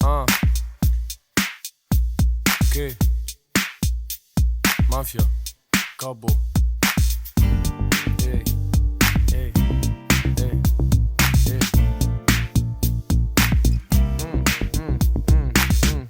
اه اوكي مافيا كابو ايه ايه ايه ايه مم، مم، مم، مم.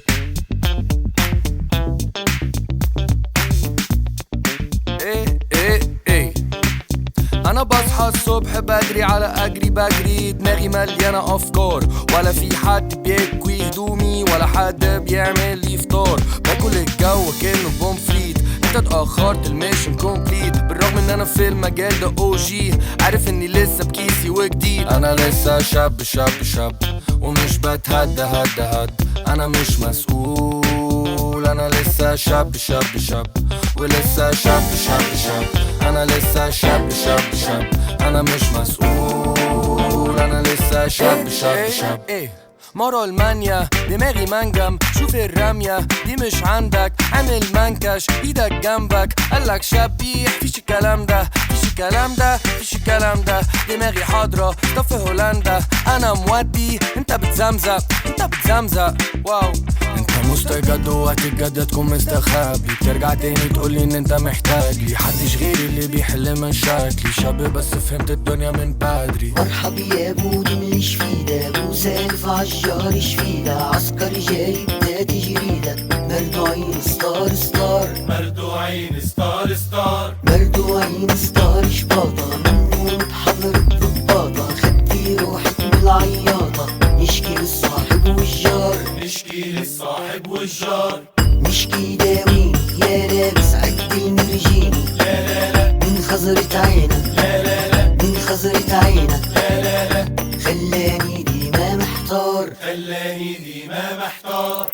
ايه ايه ايه انا بصحى الصبح بدري على اجري بجري دماغي مليانه افكار ولا في حد بيكوي هدومي ولا حد بيعمل لي فطار باكل الجو كأنه بومفريت انت اتاخرت الميشن كومبليت بالرغم ان انا في المجال ده او جي عارف اني لسه بكيسي وجديد انا لسه شاب شاب شاب ومش بتهدى هدى هد انا مش مسؤول انا لسه شاب شاب شاب ولسه شاب شاب شاب انا لسه شاب شاب شاب انا مش مسؤول انا لسه شاب شاب شاب ايه مرة المانيا دماغي منجم شوف الرمية دي مش عندك عامل منكش ايدك جنبك قالك شبيح فيش الكلام ده فيش الكلام ده فيش الكلام ده دماغي حاضرة طب في هولندا انا مودي انت بتزمزق انت بتزمزق واو انت مستجد وهتتجدد تكون مستخبي بترجع تاني تقولي ان انت محتاج لي حدش غيري اللي بيحل مشاكلي شاب بس فهمت الدنيا من بدري مرحب يا ابو دي مش فيدا ابو سالف عالشهر شفيدة عسكري جاي بدا تجريدة مردوعين ستار ستار مردوعين ستار ستار مردوعين ستار شباطة منه متحضر بضباطة خدتي روحك بالعياطة نشكي للصاحب والجار نشكي للصاحب والجار نشكي داويني يا لابس عد المرجيني لا لا لا من خزرة عينك لا لا لا من خزرة عينك لا لا لا خلاني ديما محتار خلاني ديما محتار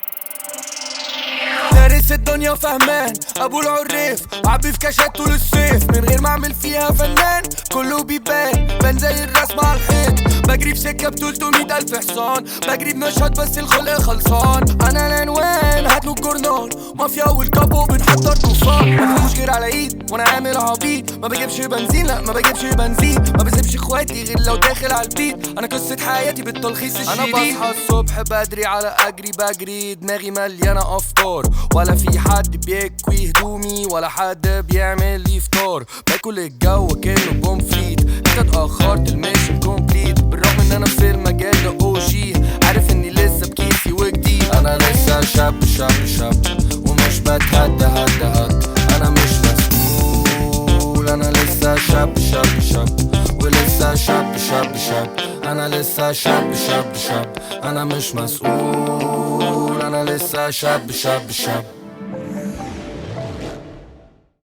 دارس الدنيا وفهمان ابو العريف عبي في كاشات طول الصيف من غير ما اعمل فيها فنان كله بيبان بان زي الرسم على الحيط بجري في سكه ب 300 الف حصان بجري بنشاط بس الخلق خلصان انا العنوان هاتلو الجورنال مافيا والكابو بنحضر طوفان ما فيهوش غير على ايد وانا عامل عبيط ما بجيبش بنزين لا ما بجيبش بنزين ما بسيبش اخواتي غير لو داخل على البيت انا قصه حياتي بالتلخيص الشديد انا بصحى الصبح بدري على اجري بجري دماغي مليانه افكار ولا في حد بيكوي هدومي ولا حد بيعمل لي فطار باكل الجو كأنه بومفريت انت اتاخرت الميشن كومبليت بالرغم ان انا في المجال ده او جي عارف اني لسه بكيسي وجديد انا لسه شاب شاب شاب ومش بتهدى هدى هد انا مش مسؤول انا لسه شاب شاب شاب ولسه شاب شاب شاب انا لسه شاب شاب شاب انا مش مسؤول انا لسه شاب شاب شاب